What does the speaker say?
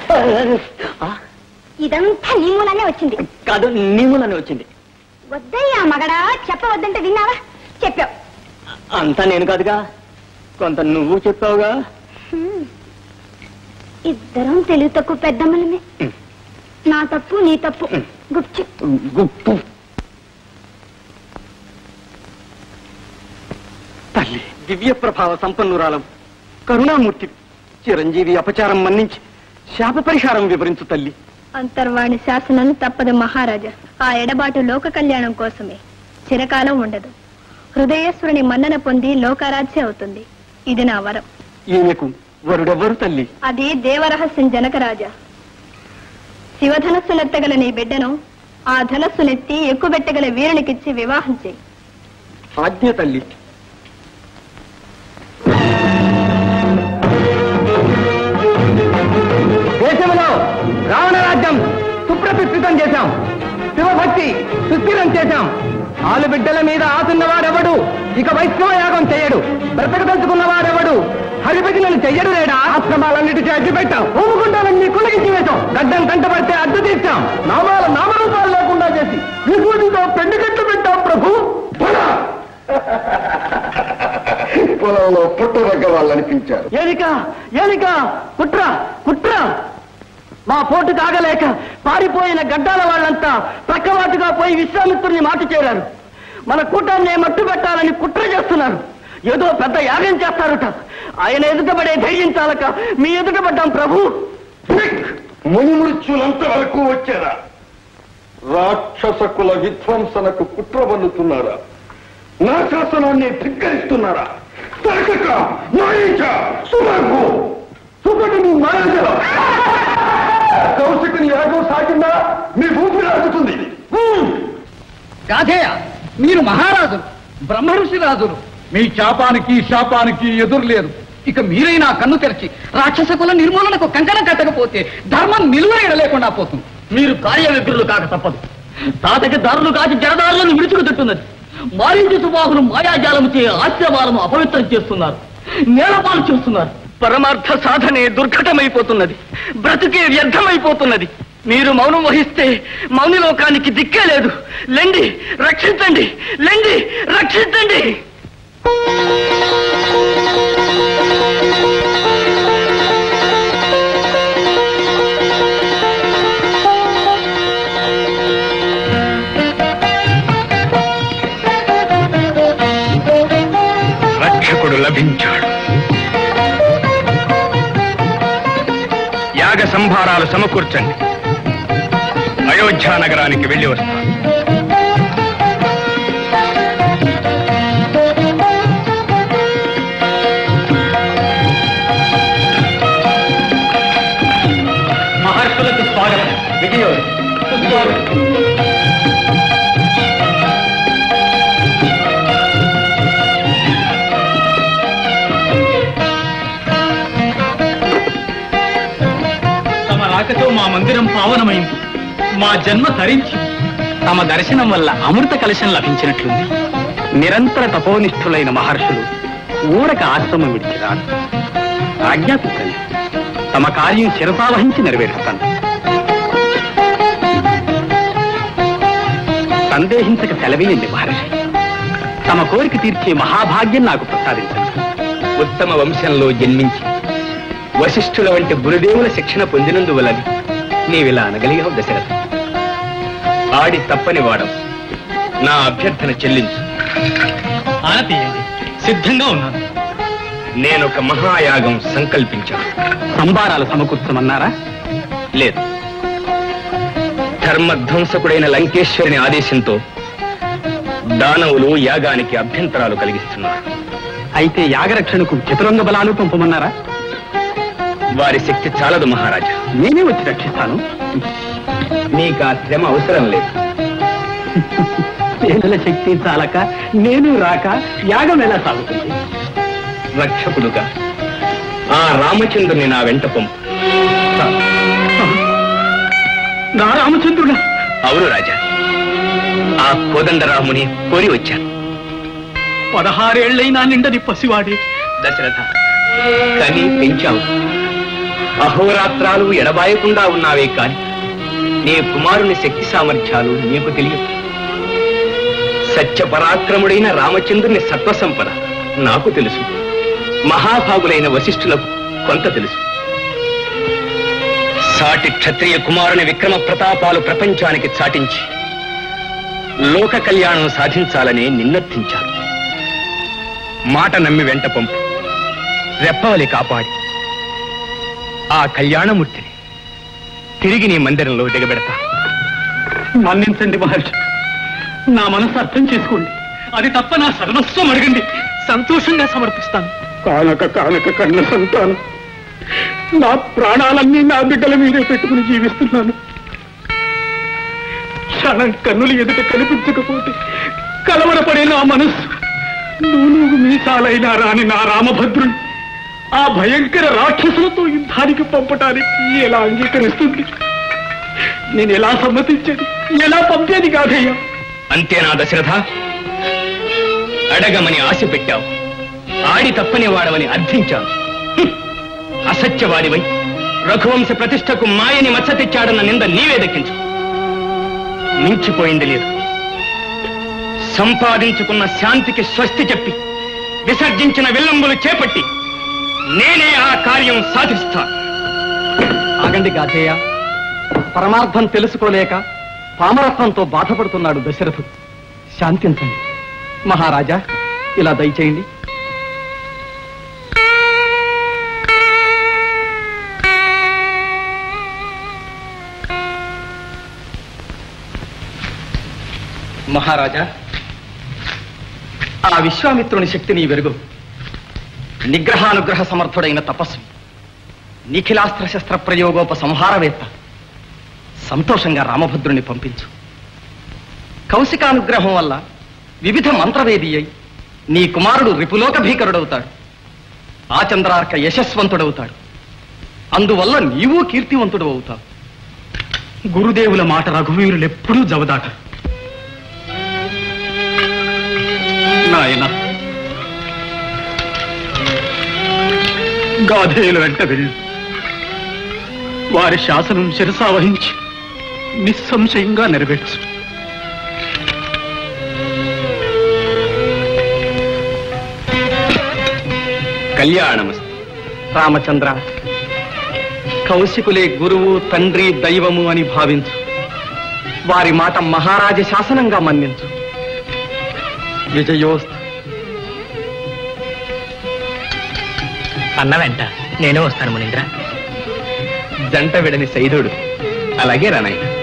ఆ, ఇదంతా నీ మూలానే వచ్చింది కాదు నీ మూలనే వచ్చింది వద్దయ్యా మగడా చెప్పవద్దంటే విన్నావా చెప్పావు అంతా నేను కాదుగా కొంత నువ్వు చెప్పావుగా హ్మ్. ఇద్దరం తెలివి తక్కువ పెద్దమ్మలమే హ్మ్. నా తప్పు నీ తప్పు హ్మ్. గుర్చి గుప్పు తల్లి దివ్య ప్రభావ సంపన్నురాలం కరుణామూర్తి చిరంజీవి అపచారం మన్నించి శాప పరిహారం వివరించు తల్లి అంతర్వాణి శాసనం తప్పదు మహారాజా ఆ ఎడబాటు లోక కళ్యాణం కోసమే చిరకాలం ఉండదు హృదయేశ్వరుని మన్నన పొంది లోకారాధ్య అవుతుంది ఇది నా వరం ఈమెకు వరుడెవ్వరు తల్లి అది దేవరహస్యం జనకరాజా శివధనస్సునెత్తగల నీ బిడ్డను ఆ ధనస్సునెత్తి ఎక్కుబెట్టగల వీరునికిచ్చి వివాహం చేయి ఆజ్ఞ తల్లి దేశంలో రావణ రాజ్యం సుప్రతిష్ఠితం చేశాం శివభక్తి సుస్థిరం చేశాం ఆలు బిడ్డల మీద ఆసున్నవాడెవడు ఇక వైష్ణవ యాగం చేయడు బ్రతకదలుచుకున్నవాడెవడు హరిభజనలు చెయ్యడు లేడా ఆశ్రమాలన్నిటికీ అడ్డు పెట్టాం ఊముకుంటాలన్నీ కులగించి వేశాం గడ్డం కంటపడితే అడ్డు తీర్చాం నామాల నామరూపాలు లేకుండా చేసి విభూతితో పెండు కట్టు పెట్టాం ప్రభు పొలంలో పుట్టరగ్గ వాళ్ళు అనిపించారు ఏలిక ఏలిక కుట్ర కుట్ర మా పోటు కాగలేక పారిపోయిన గడ్డాల వాళ్ళంతా ప్రక్కవాటుగా పోయి విశ్వామిత్రుని మాట చేరారు మన కూటాన్ని మట్టు పెట్టాలని కుట్ర చేస్తున్నారు ఏదో పెద్ద యాగం చేస్తారుట ఆయన ఎదుటపడే ధైర్యం చాలక మీ ఎదుట పడ్డాం ప్రభు మునిమృత్యులంత వరకు వచ్చారా రాక్షస కుల విధ్వంసనకు కుట్ర పన్నుతున్నారా నా శాసనాన్ని ధిక్కరిస్తున్నారా తరకక మాయించ సుమార్గు సుగటి నీ మాయించ కౌశికుని యాగం సాగిందా మీ భూమి రాజుతుంది రాధేయ మీరు మహారాజులు బ్రహ్మఋషి రాజులు మీ శాపానికి శాపానికి ఎదురులేరు ఇక మీరైనా కన్ను తెరిచి రాక్షస కుల నిర్మూలనకు కంకణం కట్టకపోతే ధర్మం నిలువరేడ లేకుండా పోతుంది మీరు కార్యవ్యక్తులు కాక తప్పదు తాతకి దారులు కాచి జనదారులను విడుచుకుతున్నది మారించి సుబాహులు మాయాజాలము చే ఆశ్రమాలను అపవిత్రం చేస్తున్నారు నేలపాలు చేస్తున్నారు పరమార్థ సాధనే దుర్ఘటమైపోతున్నది బ్రతుకే వ్యర్థమైపోతున్నది మీరు మౌనం వహిస్తే మౌని లోకానికి దిక్కే లేదు లెండి రక్షించండి లెండి రక్షించండి రక్షకుడు లభించాడు యాగ సంభారాలు సమకూర్చండి అయోధ్య నగరానికి వెళ్ళి వస్తాను మహర్షులకు స్వాగతం విజయం తమ రాకతో మా మందిరం పావనమైంది మా జన్మ తరించి తమ దర్శనం వల్ల అమృత కలశం లభించినట్లుంది నిరంతర తపోనిష్ఠులైన మహర్షులు ఊరక ఆశ్రమం విడిచిరారు ఆజ్ఞాపించండి తమ కార్యం శిరసావహించి నెరవేరుస్తాను సందేహించక సెలవేయండి మహర్షి తమ కోరిక తీర్చే మహాభాగ్యం నాకు ప్రసాదించండి ఉత్తమ వంశంలో జన్మించి వశిష్ఠుల వంటి గురుదేవుల శిక్షణ పొందినందువలని నీవిలా అనగలిగావు దశరథ ఆడి తప్పని వాడం నా అభ్యర్థన చెల్లించు ఆనతీయండి సిద్ధంగా ఉన్నాను నేనొక మహాయాగం సంకల్పించాను సంబారాలు సమకూర్చమన్నారా లేదు ధర్మధ్వంసకుడైన లంకేశ్వరుని ఆదేశంతో దానవులు యాగానికి అభ్యంతరాలు కలిగిస్తున్నారు అయితే యాగరక్షణకు చతురంగ బలాలు పంపమన్నారా వారి శక్తి చాలదు మహారాజా నేనే వచ్చి రక్షిస్తాను నీకు ఆ శ్రమ అవసరం లేదు పేదల శక్తి చాలక నేను రాక యాగం ఎలా సాగుతుంది రక్షకుడుగా ఆ రామచంద్రుని నా వెంట పంపు నా రామచంద్రుడా అవును రాజా ఆ కోదండరాముని కోరి వచ్చాను పదహారేళ్లైనా నిండని పసివాడే దశరథ కని పెంచావు అహోరాత్రాలు ఎడబాయకుండా ఉన్నావే కాని నీ కుమారుని శక్తి సామర్థ్యాలు నీకు తెలియదు సత్య పరాక్రముడైన రామచంద్రుని సత్వసంపద నాకు తెలుసు మహాభాగులైన వశిష్ఠులకు కొంత తెలుసు సాటి క్షత్రియ కుమారుని విక్రమ ప్రతాపాలు ప్రపంచానికి చాటించి లోక కళ్యాణం సాధించాలని నిన్నర్థించాను మాట నమ్మి వెంట పంపు రెప్పవలి కాపాడి ఆ కళ్యాణమూర్తిని తిరిగి నీ మందిరంలో దిగబెడతా మన్నించండి మహర్షి నా మనసు అర్థం చేసుకోండి అది తప్ప నా సర్వస్వం అడగండి సంతోషంగా సమర్పిస్తాను కానక కానక కన్న సంతానం నా ప్రాణాలన్నీ నా బిడ్డల మీదే పెట్టుకుని జీవిస్తున్నాను క్షణం కన్నులు ఎదుట కనిపించకపోతే కలవరపడే నా మనస్సు నూనూగు మీసాలైనా రాని నా రామభద్రుని ఆ భయంకర రాక్షసులతో యుద్ధానికి పంపటానికి ఎలా అంగీకరిస్తుంది నేను ఎలా సమ్మతించేది ఎలా పంపేది కాదయ్యా అంతేనా దశరథ అడగమని ఆశ పెట్టావు ఆడి తప్పని వాడవని అర్థించాను హ్మ్. అసత్యవాదివై రఘువంశ ప్రతిష్టకు మాయని మచ్చ తెచ్చాడన్న నింద నీవే దక్కించు మించిపోయింది లేదు సంపాదించుకున్న శాంతికి స్వస్తి చెప్పి విసర్జించిన విల్లంబులు చేపట్టి నేనే ఆ కార్యం సాధిస్తాను ఆగండి గాధేయ పరమార్థం తెలుసుకోలేక పామరత్వంతో బాధపడుతున్నాడు దశరథుడు శాంతించండి మహారాజా ఇలా దయచేయండి మహారాజా ఆ విశ్వామిత్రుని శక్తిని వెరుగు నిగ్రహానుగ్రహ సమర్థుడైన తపస్వి నిఖిలాస్త్ర శస్త్ర ప్రయోగోప సంహారవేత్త సంతోషంగా రామభద్రుని పంపించు కౌశికానుగ్రహం వల్ల వివిధ మంత్రవేది అయి నీ కుమారుడు రిపులోక భీకరుడవుతాడు ఆచంద్రార్క యశస్వంతుడవుతాడు అందువల్ల నీవు కీర్తివంతుడు అవుతావు గురుదేవుల మాట రఘువీరులు ఎప్పుడూ జవదాట నాయన గాధేయుల వెంట వెళ్ళు వారి శాసనం శిరసావహించి నిస్సంశయంగా నెరవేర్చు కళ్యాణమస్తు రామచంద్ర కౌశికులే గురువు తండ్రి దైవము అని భావించు వారి మాట మహారాజ శాసనంగా మన్నించు విజయోస్తు అన్న వెంట నేను వస్తాను మునీంద్ర జంట విడని సైదుడు అలాగే రానాయన